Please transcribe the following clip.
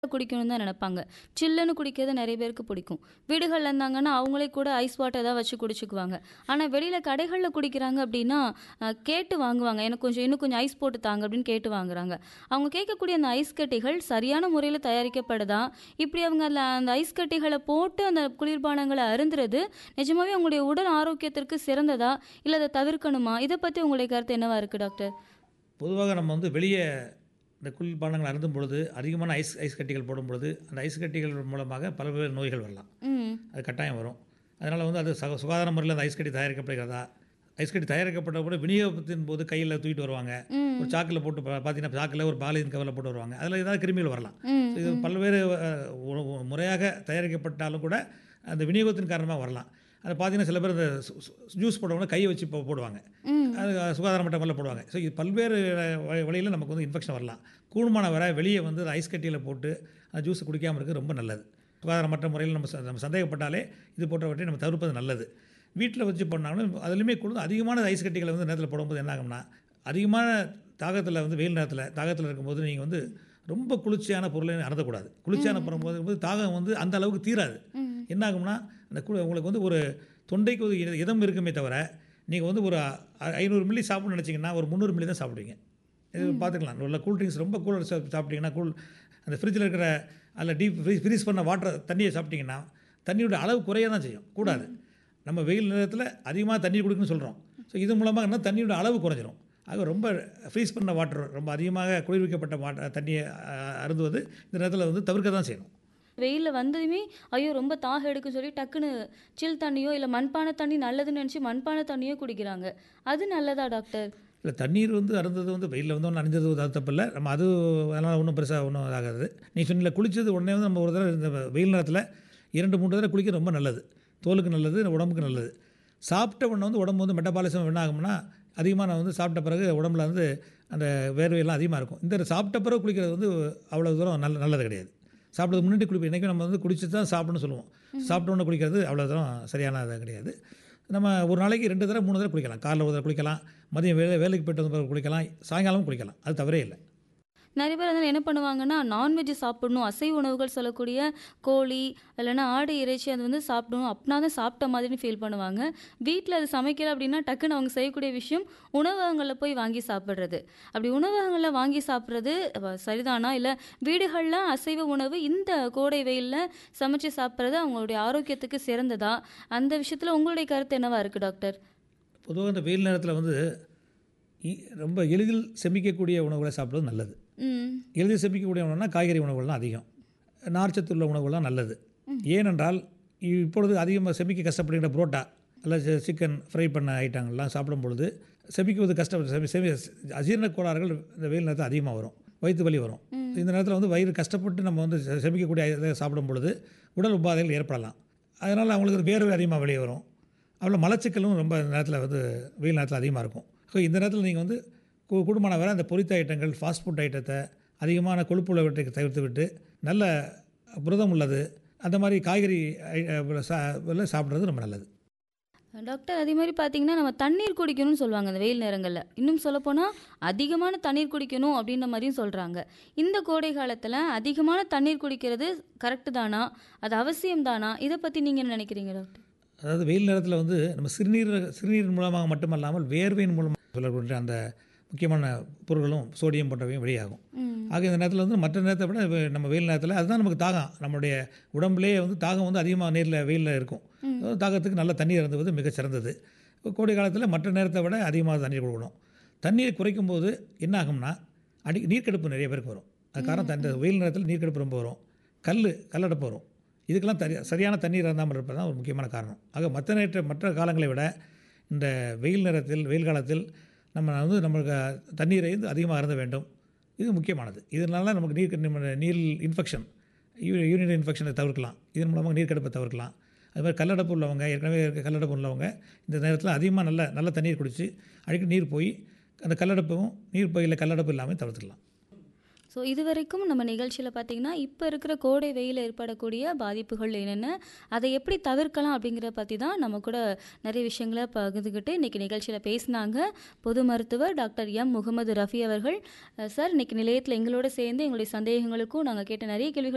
குடிக்கணும்னு தான் நினைப்பாங்க. சில்லுன்னு குடிக்கிறது நெறைய பேருக்கு பிடிக்கும். வீடுகள்ல இருந்தாங்கன்னா, அவங்களே கூட ஐஸ் வாட்டர் ஏதாவது வச்சு குடிச்சுக்குவாங்க. ஆனா வெளியில கடைகள்ல குடிக்கிறாங்க அப்படின்னா, அ கேட்டு வாங்குவாங்க. எனக்கு கொஞ்சம் இன்னும் கொஞ்சம் ஐஸ் போட்டு தாங்க அப்படின்னு கேட்டு வாங்குறாங்க. அவங்க கேட்கக்கூடிய அந்த ஐஸ் கட்டிகள் சரியான முறையில தயாரிக்கப்படுதா? இப்படி அவங்க அதில அந்த ஐஸ் கட்டிகள போட்டு அந்த குளிர்பானங்கள அருந்துறது, நிஜமாவே அவங்களுடைய உடல் ஆரோக்கியத்திற்கு சிறந்ததா? இல்ல அத தவிர்க்கணுமா? இத பத்தி உங்களுடைய கருத்து என்னவா இருக்கு டாக்டர்? பொதுவாக நம்ம வந்து வெளிய இந்த குளிர்பானங்கள் அருந்தும் பொழுது, அதிகமான ஐஸ் ஐஸ் கட்டிகள் போடும் பொழுது, அந்த ஐஸ் கட்டிகள் மூலமாக பல்வேறு நோய்கள் வரலாம். ம். அது கட்டாயம் வரும். அதனால வந்து அது சக சுகாதார முறையில அந்த ஐஸ் கட்டி தயாரிக்கப்படுகிறதா? ஐஸ் கட்டி தயாரிக்கப்பட்ட கூட விநியோகத்தின் போது கையில தூக்கிட்டு வருவாங்க. ம். ஒரு சாக்குல போட்டு பா பார்த்தீங்கன்னா, சாக்குல ஒரு பாலிதீன் கவர்ல போட்டு வருவாங்க. அதில ஏதாவது கிருமிகள் வரலாம். ம். இது ம். பல்வேறு அ உ முறையாக தயாரிக்கப்பட்டாலும் கூட, அந்த விநியோகத்தின் காரணமா வரலாம். அது பார்த்தீங்கன்னா, சில பேர் இந்த சு சு ஜூஸ் போடுறவங்க கைய வச்சு போ போடுவாங்க. ம். அது சுகாதாரமற்ற முறையில போடுவாங்க. ஸோ இது பல்வேறு வ வழியில நமக்கு வந்து இன்ஃபெக்ஷன் வரலாம். கூடுமான வரை வெளிய வந்து ஐஸ் கட்டியில போட்டு அந்த ஜூஸ குடிக்காம இருக்கிறது ரொம்ப நல்லது. சுகாதாரமற்ற முறையில நம்ம ச நம்ம சந்தேகப்பட்டாலே, இது போன்றவற்றை நம்ம தவிர்ப்பது நல்லது. வீட்ல வச்சு பண்ணாலும் அதிலுமே கூட அதிகமான ஐஸ் கட்டிகள வந்து நேரத்தில போடும்போது என்ன ஆகும்னா, அதிகமான தாகத்தில வந்து வெயில் நேரத்தில தாகத்தில இருக்கும்போது நீங்க வந்து ரொம்ப குளிர்ச்சியான பொருளை அருந்தக்கூடாது. குளிர்ச்சியான ம். போடும்போது தாகம் வந்து அந்த அளவுக்கு தீராது. ம். என்ன ஆகும்னா, அந்த கு உங்களுக்கு வந்து ஒரு தொண்டைக்கு ஒரு இத இதம் இருக்குமே தவிர, நீங்க வந்து ஒரு அ 500 மில்லி சாப்பிடணும்னு நினைச்சீங்கன்னா, ஒரு 300 மில்லி தான் சாப்பிடுவீங்க. இது ம். பார்த்துக்கலாம். உள்ள கூல் ட்ரிங்க்ஸ் ரொம்ப கூலா சா சாப்பிட்டீங்கன்னா, கூல் அந்த ஃப்ரிட்ஜில இருக்கிற அதில டீப் ஃப்ரீ ஃப்ரீஸ் பண்ண வாட்டர தண்ணிய சாப்பிட்டீங்கன்னா, தண்ணியோட அளவு குறைய தான் செய்யும். கூடாது. ம். நம்ம வெயில் நேரத்தில அதிகமா தண்ணீர் குடிக்கணும்னு சொல்றோம். ஸோ இது மூலமா என்ன தண்ணியோட அளவு குறைஞ்சிரும். ஆக ரொம்ப ஃப்ரீஸ் பண்ண வாட்டர் ரொம்ப அதிகமாக குளிர்விக்கப்பட்ட வாட்ட தண்ணிய அ அருந்துவது இந்த நேரத்தில வந்து தவிர்க்க தான் செய்யணும். வெயில்ல வந்ததுமே, ஐயோ! ரொம்ப தாகம் எடுக்குன்னு சொல்லி டக்குனு சில் தண்ணியோ, இல்ல மண்பான தண்ணி நல்லதுன்னு நெனச்சு மண்பான தண்ணியோ குடிக்கிறாங்க. அது நல்லதா டாக்டர்? இல்ல தண்ணீர் வந்து அருந்துறது வந்து வெயில்ல வந்து ஒண்ணும் நனைஞ்சது அது தப்பில்ல. நம்ம அது அதனால ஒண்ணும் பெருசா ஒண்ணும் இதாகாது. நீங்க சொன்னீங்கல்ல குளிச்சது உடனே வந்து நம்ம ஒரு தடவ இந்த வெயில் நேரத்தில 2, 3 தடவ குளிக்கிறது ரொம்ப நல்லது. தோலுக்கு நல்லது, உடம்புக்கு நல்லது. சாப்பிட்ட உடனே வந்து உடம்பு வந்து மெட்டபாலிசம் என்ன ஆகும்னா, அதிகமா நான் வந்து சாப்பிட்ட பிறகு உடம்புல வந்து அந்த வேர்வையெல்லாம் அதிகமா இருக்கும். இந்த சாப்பிட்ட பிறகு குளிக்கிறது வந்து அவ்வளோ தூரம் நல்ல நல்லது கிடையாது. சாப்பிட்றதுக்கு முன்னாடி குளிப்போம். என்னைக்கும் நம்ம வந்து குளிச்சுட்டு தான் சாப்பிடணும்னு சொல்லுவோம். ம். சாப்பிட்ட உடனே குளிக்கிறது அவ்வளோ தூரம் சரியானது கிடையாது. நம்ம ஒரு நாளைக்கு 2 தடவ, 3 தடவ குளிக்கலாம். காலைல ஒரு தடவ குளிக்கலாம். மதியம் வே வேலைக்கு போயிட்டு வந்த பிறகு குளிக்கலாம். சாயங்காலமும் குளிக்கலாம். அது தவறே இல்ல. நெறைய பேர் வந்து என்ன பண்ணுவாங்கன்னா, நான்வெஜ் சாப்பிடணும். அசைவ உணவுகள் சொல்லக்கூடிய கோழி, இல்லன்னா ஆடு இறைச்சி அது வந்து சாப்பிடணும். அப்பனா தான் சாப்பிட்ட மாதிரின்னு ஃபீல் பண்ணுவாங்க. வீட்ல அது சமைக்கல அப்படின்னா, டக்குனு அவங்க செய்யக்கூடிய விஷயம் உணவகங்கள்ல போய் வாங்கி சாப்பிடுறது. அப்படி உணவகங்கள்ல வாங்கி சாப்பிடுறது வ சரிதானா? இல்ல வீடுகள்ல அசைவ உணவு இந்த கோடை வெயில்ல சமைச்சு சாப்பிடுறது அவங்களுடைய ஆரோக்கியத்துக்கு சிறந்ததா? அந்த விஷயத்துல உங்களுடைய கருத்து என்னவா இருக்கு டாக்டர்? பொதுவா இந்த வெயில் நேரத்தில வந்து இ ரொம்ப எளிதில் செமிக்கக்கூடிய உணவுகள சாப்பிடுவது நல்லது. ம். எளிதில் செமிக்கக்கூடிய உணவுனா காய்கறி உணவுகள் தான் அதிகம். நார்ச்சத்து உள்ள உணவுகள் தான் நல்லது. ம். ஏனென்றால், இப்பொழுது அதிகமா செமிக்க கஷ்டப்படுகிற புரோட்டா, அல்லது சிக்கன் ஃப்ரை பண்ண ஐட்டங்கள்லாம் சாப்பிடும் பொழுது, செமிக்குவது கஷ்டம் செமி செமி அஜீரண கோளாறுகள் இந்த வெயில் நேரத்தில அதிகமா வரும். வயித்து வலி வரும். ம். இந்த நேரத்தில வந்து வயிறு கஷ்டப்பட்டு நம்ம வந்து செ செமிக்கக்கூடிய இத சாப்பிடும் பொழுது, உடல் உபாதைகள் ஏற்படலாம். அதனால அவங்களுக்கு வேர்வை அதிகமா வெளிய வரும். அவ்வளோ மலச்சிக்கலும் ரொம்ப இந்த நேரத்தில வந்து வெயில் நேரத்தில அதிகமா இருக்கும். ஸோ இந்த நேரத்தில நீங்க வந்து கூ கூடுமான வரை அந்த பொரித்த ஐட்டங்கள், ஃபாஸ்ட் ஃபுட் ஐட்டத்த அதிகமான கொழுப்பு உள்ளவற்றை தவிர்த்து விட்டு, நல்ல புரதம் உள்ளது, அந்த மாரி காய்கறி ஐ சா சாப்பிடுறது ரொம்ப நல்லது. டாக்டர் அதே மாரி பார்த்தீங்கன்னா, நம்ம தண்ணீர் குடிக்கணும்னு சொல்லுவாங்க அந்த வெயில் நேரங்கள்ல. இன்னும் சொல்லப்போனா, அதிகமான தண்ணீர் குடிக்கணும் அப்படின்ற மாரியும் சொல்றாங்க. இந்த கோடை காலத்துல அதிகமான தண்ணீர் குடிக்கிறது கரெக்ட் தானா? அது அவசியம் தானா? இத பத்தி நீங்க என்ன நினைக்கிறீங்க டாக்டர்? அதாவது வெயில் நேரத்தில வந்து நம்ம சிறுநீர் சிறுநீர் மூலமாக மட்டுமல்லாமல், வேர்வையின் மூலமா சொல்லக்கூடிய அந்த முக்கியமான பொருட்களும், சோடியம் போன்றவையும் வெளியாகும். ம். ஆக இந்த நேரத்தில வந்து மற்ற நேரத்த விட வெ நம்ம வெயில் நேரத்தில அதுதான் நமக்கு தாகம். நம்முடைய உடம்பிலேயே வந்து தாகம் வந்து அதிகமா நேர்ல வெயில்ல இருக்கும். ம். தாகத்துக்கு நல்ல தண்ணீர் அருந்துவது மிகச் சிறந்தது. கோடை காலத்தில மற்ற நேரத்த விட அதிகமாக தண்ணீர் குடிக்கணும். தண்ணீர் குறைக்கும்போது என்ன ஆகும்னா, அடி நீர்க்கடுப்பு நெறைய பேருக்கு வரும். அது ம். காரணம் இந்த ம். வெயில் நேரத்தில நீர்க்கடுப்பு ரொம்ப வரும். கல்லு கல்லடைப்பு வரும். இதுக்கெல்லாம் தரி சரியான தண்ணீர் அருந்தாமல் இருப்பது தான் ஒரு முக்கியமான காரணம். ஆக மற்ற நேற்ற மற்ற காலங்களை விட, இந்த வெயில் நேரத்தில் வெயில் காலத்தில் நம்ம வந்து நம்மளுக்கு தண்ணீரை வந்து அதிகமாக அருந்த வேண்டும். இது முக்கியமானது. இதனால நமக்கு நீர் நம்ம நீர் இன்ஃபெக்ஷன் யூ யூரினரி இன்ஃபெக்ஷனை தவிர்க்கலாம். இதன் மூலமாக நீர்க்கடுப்பை தவிர்க்கலாம். அது மாரி கல்லடைப்பு உள்ளவங்க, ஏற்கனவே கல்லடைப்பு உள்ளவங்க, இந்த நேரத்தில அதிகமா நல்ல நல்ல தண்ணீர் குடிச்சு, அடிக்கடி நீர் போய் அந்த கல்லடைப்பும், நீர் பையில கல்லடைப்பு இல்லாம தவிர்த்துக்கலாம். ஸோ இதுவரைக்கும் நம்ம நிகழ்ச்சியில பார்த்தீங்கன்னா, இப்ப இருக்கிற கோடை வெயில்ல ஏற்படக்கூடிய பாதிப்புகள் என்னென்ன? அதை எப்படி தவிர்க்கலாம் அப்படிங்கிறத பத்தி தான் நம்ம கூட நெறைய விஷயங்கள பகிர்ந்துக்கிட்டு இன்னைக்கு நிகழ்ச்சியில பேசினாங்க. பொது மருத்துவர் டாக்டர் எம். முகமது ரஃபி அவர்கள். அ சார் இன்னைக்கு நிலையத்தில எங்களோட சேர்ந்து எங்களுடைய சந்தேகங்களுக்கும் நாங்க கேட்ட நெறைய கேள்விகள்